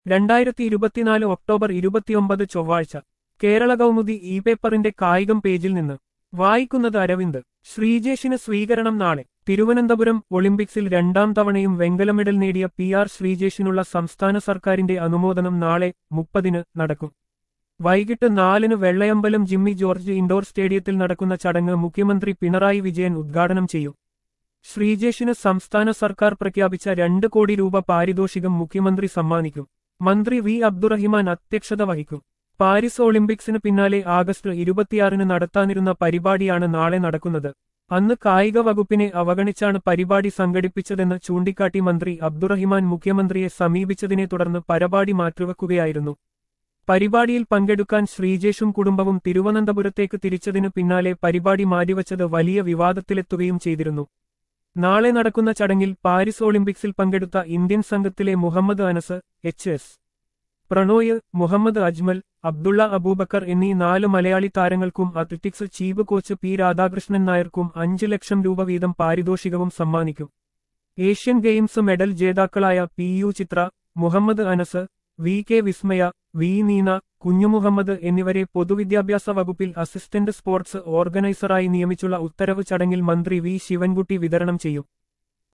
രണ്ടായിരത്തി ഇരുപത്തിനാല് ഒക്ടോബർ ഇരുപത്തിയൊമ്പത് ചൊവ്വാഴ്ച കേരള കൗമുദി ഇ പേപ്പറിന്റെ കായികം പേജിൽ നിന്ന് വായിക്കുന്നത് അരവിന്ദ് ശ്രീജേഷിന് സ്വീകരണം നാളെ തിരുവനന്തപുരം ഒളിമ്പിക്സിൽ രണ്ടാം തവണയും വെങ്കല മെഡൽ നേടിയ പി ആർ ശ്രീജേഷിനുള്ള സംസ്ഥാന സർക്കാരിന്റെ അനുമോദനം നാളെ മുപ്പതിന് നടക്കും വൈകിട്ട് നാലിന് വെള്ളയമ്പലം ജിമ്മി ജോർജ് ഇൻഡോർ സ്റ്റേഡിയത്തിൽ നടക്കുന്ന ചടങ്ങ് മുഖ്യമന്ത്രി പിണറായി വിജയൻ ഉദ്ഘാടനം ചെയ്യും ശ്രീജേഷിന് സംസ്ഥാന സർക്കാർ പ്രഖ്യാപിച്ച രണ്ട് കോടി രൂപ പാരിതോഷികം മുഖ്യമന്ത്രി സമ്മാനിക്കും മന്ത്രി വി അബ്ദുറഹിമാൻ അധ്യക്ഷത വഹിക്കും പാരീസ് ഒളിമ്പിക്സിന് പിന്നാലെ ആഗസ്റ്റ് ഇരുപത്തിയാറിന് നടത്താനിരുന്ന പരിപാടിയാണ് നാളെ നടക്കുന്നത് അന്ന് കായിക വകുപ്പിനെ അവഗണിച്ചാണ് പരിപാടി സംഘടിപ്പിച്ചതെന്ന് ചൂണ്ടിക്കാട്ടി മന്ത്രി അബ്ദുറഹിമാൻ മുഖ്യമന്ത്രിയെ സമീപിച്ചതിനെ തുടർന്ന് പരിപാടി മാറ്റിവെക്കുകയായിരുന്നു പരിപാടിയിൽ പങ്കെടുക്കാൻ ശ്രീജേഷും കുടുംബവും തിരുവനന്തപുരത്തേക്ക് തിരിച്ചതിനു പിന്നാലെ പരിപാടി മാറ്റിവച്ചത് വലിയ വിവാദത്തിലെത്തുകയും ചെയ്തിരുന്നു നാളെ നടക്കുന്ന ചടങ്ങിൽ പാരീസ് ഒളിമ്പിക്സിൽ പങ്കെടുത്ത ഇന്ത്യൻ സംഘത്തിലെ മുഹമ്മദ് അനസ് എച്ച് എസ് പ്രണോയ് മുഹമ്മദ് അജ്മൽ അബ്ദുള്ള അബൂബക്കർ എന്നീ നാല് മലയാളി താരങ്ങൾക്കും athletics chief coach P Radhakrishnan നായർക്കും അഞ്ച് ലക്ഷം രൂപ വീതം പാരിതോഷികവും സമ്മാനിക്കും ഏഷ്യൻ ഗെയിംസ് മെഡൽ ജേതാക്കളായ P U Chitra Muhammad Anas V K Vismaya V Neena Kunhumuhammad എന്നിവരെ പൊതുവിദ്യാഭ്യാസ വകുപ്പിൽ അസിസ്റ്റന്റ് സ്പോർട്സ് ഓർഗനൈസറായി നിയമിച്ചുള്ള ഉത്തരവ് ചടങ്ങിൽ മന്ത്രി വി ശിവൻകുട്ടി വിതരണം ചെയ്യും